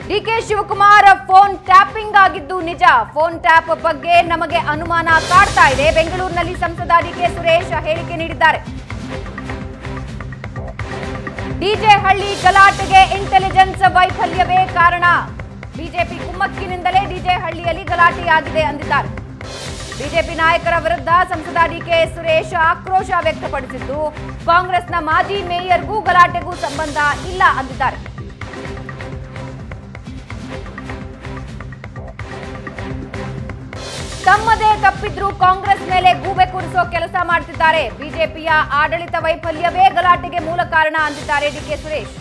DK Shivakumar phone tapping ಆಗಿದ್ದು ನಿಜ phone tap ಬಗ್ಗೆ ನಮಗೆ ಅನುಮಾನ ಕಾಡ್ತಾ ಇದೆ ಬೆಂಗಳೂರಿನಲ್ಲಿ ಸಂಸದ ಡಿಕೆ ಸುರೇಶ್ ಹೇಳಿಕೆ ನೀಡಿದ್ದಾರೆ ಡಿಜೆ ಹಳ್ಳಿ ಗಲಾಟೆಗೆ ಇಂಟೆಲಿಜೆನ್ಸ್ ವೈಫಲ್ಯವೇ ಕಾರಣ ಬಿಜೆಪಿ ಕುಮ್ಮಕ್ಕಿನಿಂದಲೇ ಡಿಜೆ ಹಳ್ಳಿಯಲ್ಲಿ ಗಲಾಟೆಯಾಗಿದೆ ಅಂದಿದ್ದಾರೆ ಬಿಜೆಪಿ ನಾಯಕರ ವಿರುದ್ಧ ಸಂಸದ ಡಿಕೆ ಸುರೇಶ್ ಆಕ್ರೋಶ ವ್ಯಕ್ತಪಡಿಸಿದ್ದು ಕಾಂಗ್ರೆಸ್ನ ಮಾಜಿ ಮೇಯರ್ಗೂ ಗಲಾಟೆಗೂ ಸಂಬಂಧ ಇಲ್ಲ ಅಂದಿದ್ದಾರೆ ತಮ್ಮದೇ ತಪ್ಪಿದ್ರೂ ಕಾಂಗ್ರೆಸ್ ಮೇಲೆ ಗೂಬೆ ಕೂರಿಸೋ ಕೆಲಸ ಮಾಡ್ತಿದ್ದಾರೆ ಬಿಜೆಪಿಯ ಆಡಳಿತ ವೈಫಲ್ಯವೇ ಗಲಾಟೆಗೆ ಮೂಲ ಕಾರಣ ಅಂದಿದ್ದಾರೆ ಡಿಕೆ ಸುರೇಶ್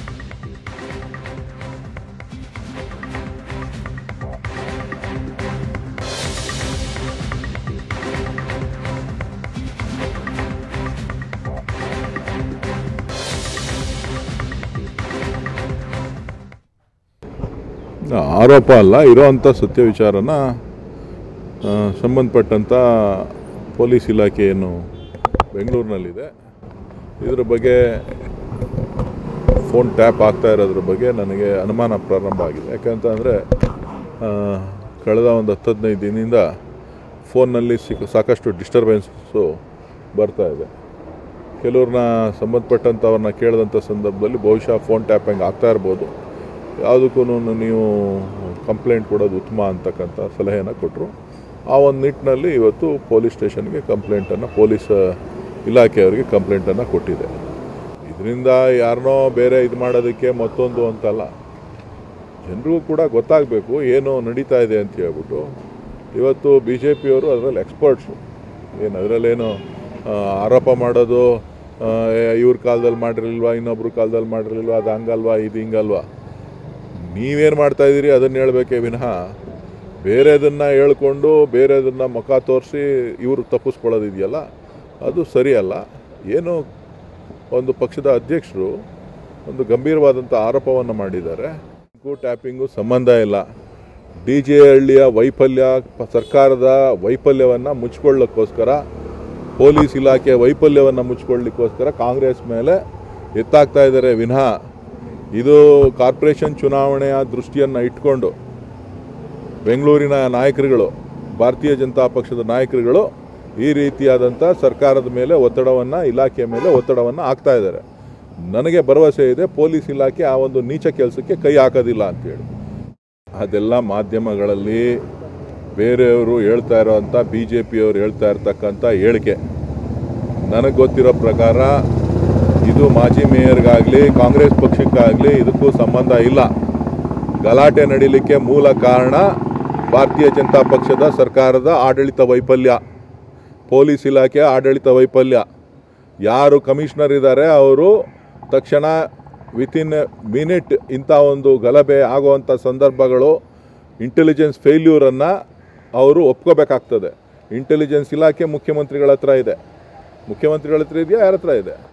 ಆರೋಪ ಅಲ್ಲ ಇರೋವಂಥ ಸತ್ಯ ವಿಚಾರನ ಆ, ಸಂಬಂಧಪಟ್ಟಂಥ ಪೊಲೀಸ್ ಇಲಾಖೆ ಏನು ಬೆಂಗಳೂರಿನಲ್ಲಿದೆ ಇದರ ಬಗ್ಗೆ ಫೋನ್ ಟ್ಯಾಪ್ ಆಗ್ತಾ ಇರೋದ್ರ ಬಗ್ಗೆ ನನಗೆ ಅನುಮಾನ ಪ್ರಾರಂಭ ಆಗಿದೆ ಯಾಕಂತಂದರೆ ಕಳೆದ ಒಂದು ಹತ್ತು ಹದಿನೈದು ದಿನದಿಂದ ಫೋನ್ನಲ್ಲಿ ಸಿಕ್ಕ ಸಾಕಷ್ಟು ಡಿಸ್ಟರ್ಬೆನ್ಸು ಬರ್ತಾ ಇದೆ ಕೆಲವ್ರನ್ನ ಸಂಬಂಧಪಟ್ಟಂಥವ್ರನ್ನ ಕೇಳಿದಂಥ ಸಂದರ್ಭದಲ್ಲಿ ಬಹುಶಃ ಫೋನ್ ಟ್ಯಾಪಿಂಗ್ ಆಗ್ತಾ ಇರ್ಬೋದು ಯಾವುದಕ್ಕೂ ನೀವು ಕಂಪ್ಲೇಂಟ್ ಕೊಡೋದು ಉತ್ತಮ ಅಂತಕ್ಕಂಥ ಸಲಹೆಯನ್ನು ಕೊಟ್ಟರು ಆ ಒಂದು ನಿಟ್ಟಿನಲ್ಲಿ ಇವತ್ತು ಪೊಲೀಸ್ ಸ್ಟೇಷನ್ಗೆ ಕಂಪ್ಲೇಂಟನ್ನು ಪೊಲೀಸ್ ಇಲಾಖೆಯವರಿಗೆ ಕಂಪ್ಲೇಂಟನ್ನು ಕೊಟ್ಟಿದೆ ಇದರಿಂದ ಯಾರನ್ನೋ ಬೇರೆ ಇದು ಮಾಡೋದಕ್ಕೆ ಮತ್ತೊಂದು ಅಂತಲ್ಲ ಜನರಿಗೂ ಕೂಡ ಗೊತ್ತಾಗಬೇಕು ಏನು ನಡೀತಾ ಇದೆ ಅಂತ ಹೇಳ್ಬಿಟ್ಟು ಇವತ್ತು ಬಿ ಜೆ ಪಿಯವರು ಅದರಲ್ಲಿ ಎಕ್ಸ್ಪರ್ಟ್ಸು ಏನು ಅದರಲ್ಲೇನು ಆ, ಆರೋಪ ಮಾಡೋದು ಆ, ಇವ್ರ ಕಾಲದಲ್ಲಿ ಮಾಡಿರಲಿಲ್ವಾ ಇನ್ನೊಬ್ರ ಕಾಲದಲ್ಲಿ ಮಾಡಿರಲಿಲ್ವಾ ಅದು ಹಂಗಲ್ವಾ ಇದು ಹಿಂಗಲ್ವಾ ನೀವೇನು ಮಾಡ್ತಾ ಇದ್ದೀರಿ ಅದನ್ನು ಹೇಳಬೇಕೇ ವಿನಃ ಬೇರೆದನ್ನು ಹೇಳ್ಕೊಂಡು ಬೇರೆದನ್ನು ಮುಖ ತೋರಿಸಿ ಇವರು ತಪ್ಪಿಸ್ಕೊಳ್ಳೋದಿದೆಯಲ್ಲ ಅದು ಸರಿಯಲ್ಲ ಏನು ಒಂದು ಪಕ್ಷದ ಅಧ್ಯಕ್ಷರು ಒಂದು ಗಂಭೀರವಾದಂಥ ಆರೋಪವನ್ನು ಮಾಡಿದ್ದಾರೆ ಟ್ಯಾಪಿಂಗು ಟ್ಯಾಪಿಂಗು ಸಂಬಂಧ ಇಲ್ಲ ಡಿ ಜೆ ಹಳ್ಳಿಯ ವೈಫಲ್ಯ ಪ- ಸರ್ಕಾರದ ವೈಫಲ್ಯವನ್ನು ಮುಚ್ಕೊಳ್ಳೋಕ್ಕೋಸ್ಕರ ಪೊಲೀಸ್ ಇಲಾಖೆಯ ವೈಫಲ್ಯವನ್ನು ಮುಚ್ಕೊಳ್ಳಿಕ್ಕೋಸ್ಕರ ಕಾಂಗ್ರೆಸ್ ಮೇಲೆ ಎತ್ತಾಗ್ತಾ ಇದ್ದಾರೆ ವಿನಃ ಇದು ಕಾರ್ಪೊರೇಷನ್ ಚುನಾವಣೆಯ ದೃಷ್ಟಿಯನ್ನು ಇಟ್ಕೊಂಡು ಬೆಂಗಳೂರಿನ ನಾಯಕರುಗಳು ಭಾರತೀಯ ಜನತಾ ಪಕ್ಷದ ನಾಯಕರುಗಳು ಈ ರೀತಿಯಾದಂಥ ಸರ್ಕಾರದ ಮೇಲೆ ಒತ್ತಡವನ್ನು ಇಲಾಖೆಯ ಮೇಲೆ ಒತ್ತಡವನ್ನು ಹಾಕ್ತಾ ಇದ್ದಾರೆ ನನಗೆ ಭರವಸೆ ಇದೆ ಪೊಲೀಸ್ ಇಲಾಖೆ ಆ ಒಂದು ನೀಚ ಕೆಲಸಕ್ಕೆ ಕೈ ಹಾಕೋದಿಲ್ಲ ಅಂತೇಳಿ ಅದೆಲ್ಲ ಮಾಧ್ಯಮಗಳಲ್ಲಿ ಬೇರೆಯವರು ಹೇಳ್ತಾ ಇರೋವಂಥ ಬಿ ಜೆ ಪಿಯವರು ಹೇಳ್ತಾ ಇರ್ತಕ್ಕಂಥ ಹೇಳಿಕೆ ನನಗೆ ಗೊತ್ತಿರೋ ಪ್ರಕಾರ ಇದು ಮಾಜಿ ಮೇಯರ್ಗಾಗಲಿ ಕಾಂಗ್ರೆಸ್ ಪಕ್ಷಕ್ಕಾಗಲಿ ಇದಕ್ಕೂ ಸಂಬಂಧ ಇಲ್ಲ ಗಲಾಟೆ ನಡೀಲಿಕ್ಕೆ ಮೂಲ ಕಾರಣ ಭಾರತೀಯ ಜನತಾ ಪಕ್ಷದ ಸರ್ಕಾರದ ಆಡಳಿತ ವೈಫಲ್ಯ ಪೊಲೀಸ್ ಇಲಾಖೆಯ ಆಡಳಿತ ವೈಫಲ್ಯ ಯಾರು ಕಮಿಷನರ್ ಇದ್ದಾರೆ ಅವರು ತಕ್ಷಣ ವಿತಿನ್ ಮಿನಿಟ್ ಇಂಥ ಒಂದು ಗಲಭೆ ಆಗುವಂಥ ಸಂದರ್ಭಗಳು ಇಂಟೆಲಿಜೆನ್ಸ್ ಫೇಲ್ಯೂರನ್ನು ಅವರು ಒಪ್ಕೋಬೇಕಾಗ್ತದೆ ಇಂಟೆಲಿಜೆನ್ಸ್ ಇಲಾಖೆ ಮುಖ್ಯಮಂತ್ರಿಗಳ ಹತ್ರ ಇದೆ ಮುಖ್ಯಮಂತ್ರಿಗಳ ಹತ್ರ ಇದೆಯಾ ಯಾರ ಹತ್ರ ಇದೆ